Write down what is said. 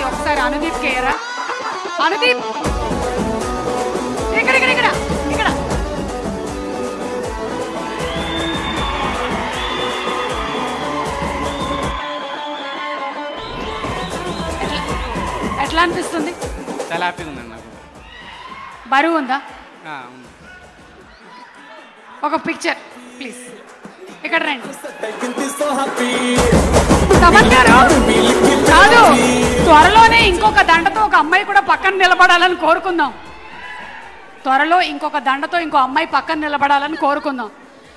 ఒకసారి అనుదీప్ కేరా అనుదీప్ ఇక్కడ ఇక్కడ ఇక్కడ ఇక్కడ ఎట్లా- ఎట్లా అనిపిస్తుంది చాలా హ్యాపీగా ఉందండి నాకు బరువు ఉందా ఆ, ఉంది ఒక పిక్చర్ ప్లీజ్ ఇక్కడ రండి తమన్ గారు కాదు త్వరలోనే ఇంకొక దండతో ఒక అమ్మాయి కూడా పక్కన నిలబడాలని కోరుకుందాం త్వరలో ఇంకొక దండతో ఇంకో అమ్మాయి పక్కన నిలబడాలని కోరుకుందాం